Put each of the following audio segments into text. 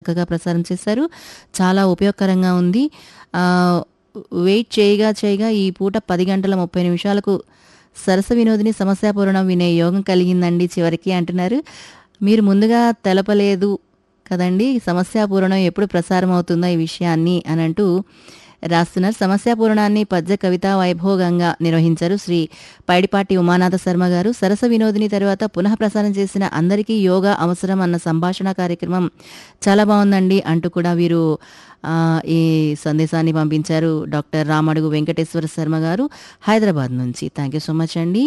చక్కగా ప్రసారం చేశారు చాలా ఉపయోగకరంగా ఉంది ఆ, వెయిట్ చేయగా చేయగా ఈ పూట పది గంటల ముప్పై నిమిషాలకు సరస వినోదిని సమస్యాపూరణం వినే యోగం కలిగిందండి చివరికి అంటున్నారు మీరు ముందుగా తెలపలేదు కదండి సమస్యాపూరణం ఎప్పుడు ప్రసారం అవుతుందో ఈ విషయాన్ని అని అంటూ రాస్తున్నారు సమస్యాపూరణాన్ని పద్య కవిత వైభోగంగా నిర్వహించారు శ్రీ పైడిపాటి ఉమానాథ శర్మ గారు సరస వినోదిని తర్వాత పునః ప్రసారం చేసిన అందరికీ యోగా అవసరం అన్న సంభాషణ కార్యక్రమం చాలా బాగుందండి అంటూ కూడా వీరు ఆ, ఈ సందేశాన్ని పంపించారు డాక్టర్ రామడుగు వెంకటేశ్వర శర్మ గారు హైదరాబాద్ నుంచి థ్యాంక్ యూ సో మచ్ అండి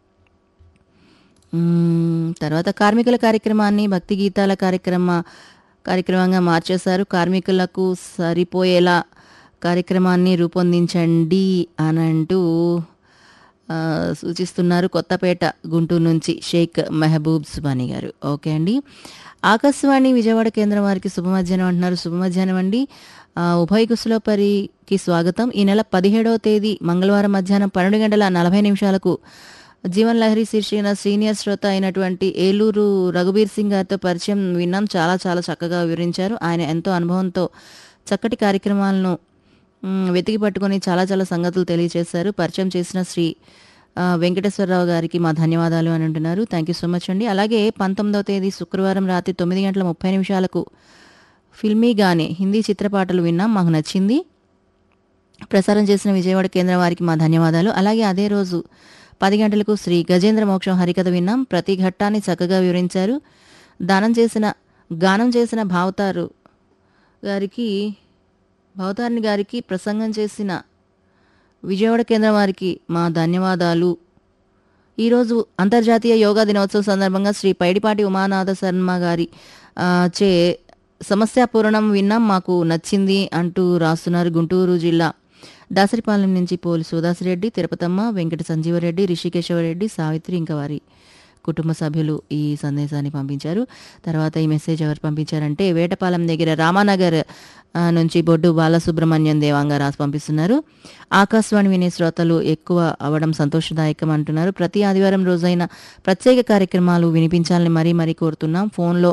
మ్మ్, తర్వాత కార్మికుల కార్యక్రమాన్ని భక్తి గీతాల కార్యక్రమ కార్యక్రమంగా మార్చేశారు కార్మికులకు సరిపోయేలా కార్యక్రమాన్ని రూపొందించండి అని అంటూ ఆ, సూచిస్తున్నారు కొత్తపేట గుంటూరు నుంచి షేక్ మెహబూబ్ సుబానీ గారు ఓకే అండి ఆకాశవాణి విజయవాడ కేంద్రం వారికి శుభ మధ్యాహ్నం అంటున్నారు శుభ మధ్యాహ్నం అండి ఆ, ఉభయ కుశలోపరికి స్వాగతం ఈ నెల పదిహేడవ తేదీ మంగళవారం మధ్యాహ్నం పన్నెండు గంటల నలభై నిమిషాలకు జీవన్ లహరి శీర్షిన సీనియర్ శ్రోత అయినటువంటి ఏలూరు రఘుబీర్ సింగ్ గారితో పరిచయం విన్నాం చాలా చాలా చక్కగా వివరించారు ఆయన ఎంతో అనుభవంతో చక్కటి కార్యక్రమాలను మ్, వెతికి పట్టుకొని చాలా చాలా సంగతులు తెలియజేశారు పరిచయం చేసిన శ్రీ ఆ, వెంకటేశ్వరరావు గారికి మా ధన్యవాదాలు అని అంటున్నారు థ్యాంక్ యూ సో మచ్ అండి అలాగే పంతొమ్మిదవ తేదీ శుక్రవారం రాత్రి తొమ్మిది గంటల ముప్పై నిమిషాలకు ఫిల్మీగానే హిందీ చిత్రపాటలు విన్నాం మాకు నచ్చింది ప్రసారం చేసిన విజయవాడ కేంద్రం వారికి మా ధన్యవాదాలు అలాగే అదే రోజు పది గంటలకు శ్రీ గజేంద్ర మోక్షం హరికథ విన్నాం ప్రతి ఘట్టాన్ని చక్కగా వివరించారు దానం చేసిన గానం చేసిన భావతారు గారికి భవతారిణి గారికి ప్రసంగం చేసిన విజయవాడ కేంద్రం వారికి మా ధన్యవాదాలు ఈరోజు అంతర్జాతీయ యోగా దినోత్సవం సందర్భంగా శ్రీ పైడిపాటి ఉమానాథ శర్మ గారి ఆ, చే సమస్యాపూరణం విన్నాం మాకు నచ్చింది అంటూ రాస్తున్నారు గుంటూరు జిల్లా దాసరిపాలెం నుంచి పోలి సుదాసిరెడ్డి తిరుపతమ్మ వెంకట సంజీవరెడ్డి రిషికేశవరెడ్డి సావిత్రి ఇంకా వారి కుటుంబ సభ్యులు ఈ సందేశాన్ని పంపించారు తర్వాత ఈ మెసేజ్ ఎవరు పంపించారంటే వేటపాలెం దగ్గర రామానగర్ ఆ, నుంచి బొడ్డు బాలసుబ్రహ్మణ్యం దేవాంగా రాసి పంపిస్తున్నారు ఆకాశవాణి వినే శ్రోతలు ఎక్కువ అవడం సంతోషదాయకం అంటున్నారు ప్రతి ఆదివారం రోజైన ప్రత్యేక కార్యక్రమాలు వినిపించాలని మరీ మరీ కోరుతున్నాం ఫోన్లో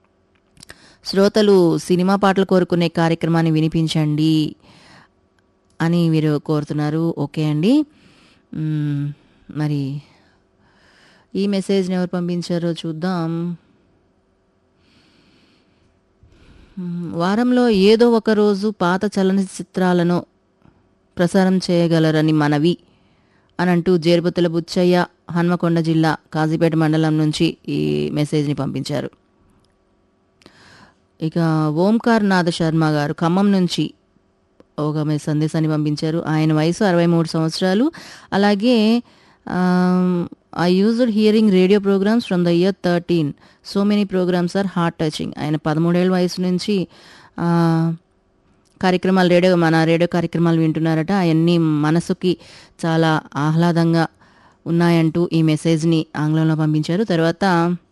శ్రోతలు సినిమా పాటలు కోరుకునే కార్యక్రమాన్ని వినిపించండి అని వీరు కోరుతున్నారు ఓకే అండి మ్మ్, మరి ఈ మెసేజ్ని ఎవరు పంపించారో చూద్దాం మ్మ్, వారంలో ఏదో ఒక రోజు పాత చలనచిత్రాలను ప్రసారం చేయగలరని మనవి అని అంటూ జేరుబతుల బుచ్చయ్య హన్మకొండ జిల్లా కాజీపేట మండలం నుంచి ఈ మెసేజ్ని పంపించారు ఇక ఓంకార్ నాథ శర్మ గారు ఖమ్మం నుంచి ఒక మీ సందేశాన్ని పంపించారు ఆయన వయసు అరవై మూడు సంవత్సరాలు అలాగే I used hearing radio programmes from the year thirteen so many programmes are heart touching ఆయన పదమూడేళ్ళ వయసు నుంచి ఆ, కార్యక్రమాలు రేడియో మన రేడియో కార్యక్రమాలు వింటున్నారట అవన్నీ మనసుకి చాలా ఆహ్లాదంగా ఉన్నాయంటూ ఈ మెసేజ్ని ఆంగ్లంలో పంపించారు తర్వాత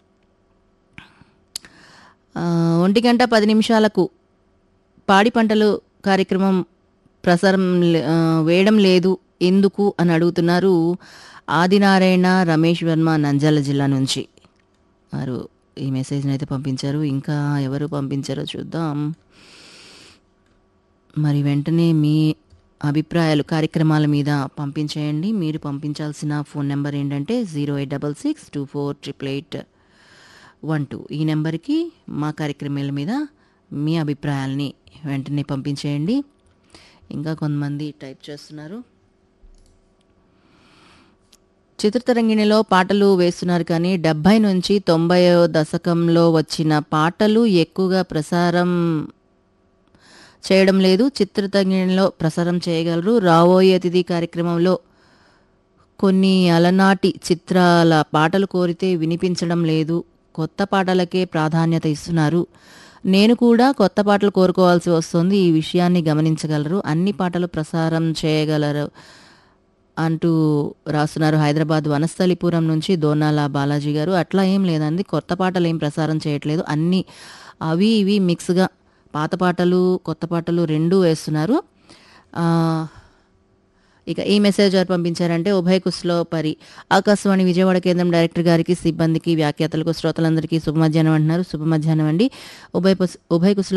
ఆ, ఒంటి గంట పది నిమిషాలకు పాడి పంటలు కార్యక్రమం ప్రసారం లే- ఆ, వేయడం లేదు ఎందుకు అని అడుగుతున్నారు ఆదినారాయణ రమేష్ వర్మ నంద్యాల జిల్లా నుంచి వారు ఈ మెసేజ్ని అయితే పంపించారు ఇంకా ఎవరు పంపించారో చూద్దాం మరి వెంటనే మీ అభిప్రాయాలు కార్యక్రమాల మీద పంపించేయండి మీరు పంపించాల్సిన ఫోన్ నెంబర్ ఏంటంటే zero eight double six two four triple eight one two ఈ నెంబర్కి మా కార్యక్రమాల మీద మీ అభిప్రాయాల్ని వెంటనే పంపించేయండి ఇంకా కొంతమంది టైప్ చేస్తున్నారు చిత్రతరంగిణిలో పాటలు వేస్తున్నారు కానీ డెబ్భై నుంచి తొంభై దశకంలో వచ్చిన పాటలు ఎక్కువగా ప్రసారం చేయడం లేదు చిత్రతరంగిణిలో ప్రసారం చేయగలరు రాబోయే అతిథి కార్యక్రమంలో కొన్ని అలనాటి చిత్రాల పాటలు కోరితే వినిపించడం లేదు కొత్త పాటలకే ప్రాధాన్యత ఇస్తున్నారు నేను కూడా కొత్త పాటలు కోరుకోవాల్సి వస్తుంది ఈ విషయాన్ని గమనించగలరు అన్ని పాటలు ప్రసారం చేయగలరు అంటూ రాస్తున్నారు హైదరాబాద్ వనస్థలిపురం నుంచి దోనాల బాలాజీ గారు అట్లా ఏం లేదండి కొత్త పాటలు ఏం ప్రసారం చేయట్లేదు అన్నీ అవి ఇవి మిక్స్గా పాత పాటలు కొత్త పాటలు రెండూ వేస్తున్నారు ఆ, ఇక ఈ మెసేజ్ ఎవరు పంపించారంటే ఉభయ కుస్లో పరి ఆకాశవాణి విజయవాడ కేంద్రం డైరెక్టర్ గారికి సిబ్బందికి వ్యాఖ్యాతలకు శ్రోతలందరికీ శుభ మధ్యాహ్నం అంటున్నారు శుభ మధ్యాహ్నం అండి ఉభయ కుస్ ఉభయ కుస్లో